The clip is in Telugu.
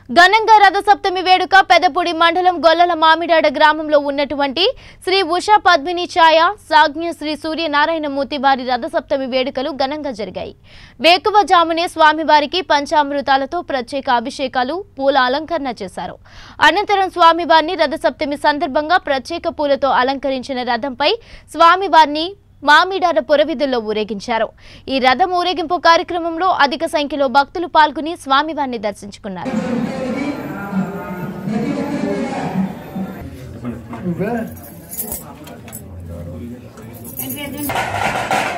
ఘనంగా రథసప్తమి వేడుక పెదపూడి మండలం గొల్లల మామిడాడ గ్రామంలో ఉన్నటువంటి శ్రీ ఉషా పద్మిని ఛాయ సాజ్ఞ శ్రీ సూర్యనారాయణమూర్తి వారి రథసప్తమి వేడుకలు ఘనంగా జరిగాయి వేకువజామునే స్వామివారికి పంచామృతాలతో ప్రత్యేక అభిషేకాలు పూల అలంకరణ చేశారు అనంతరం స్వామివారిని రథసప్తమి సందర్భంగా ప్రత్యేక పూలతో అలంకరించిన రథంపై స్వామివారిని మామిడాడ పురవిధుల్లో ఊరేగించారు ఈ రథం ఊరేగింపు కార్యక్రమంలో అధిక సంఖ్యలో భక్తులు పాల్గొని స్వామివారిని దర్శించుకున్నారు నువ్వే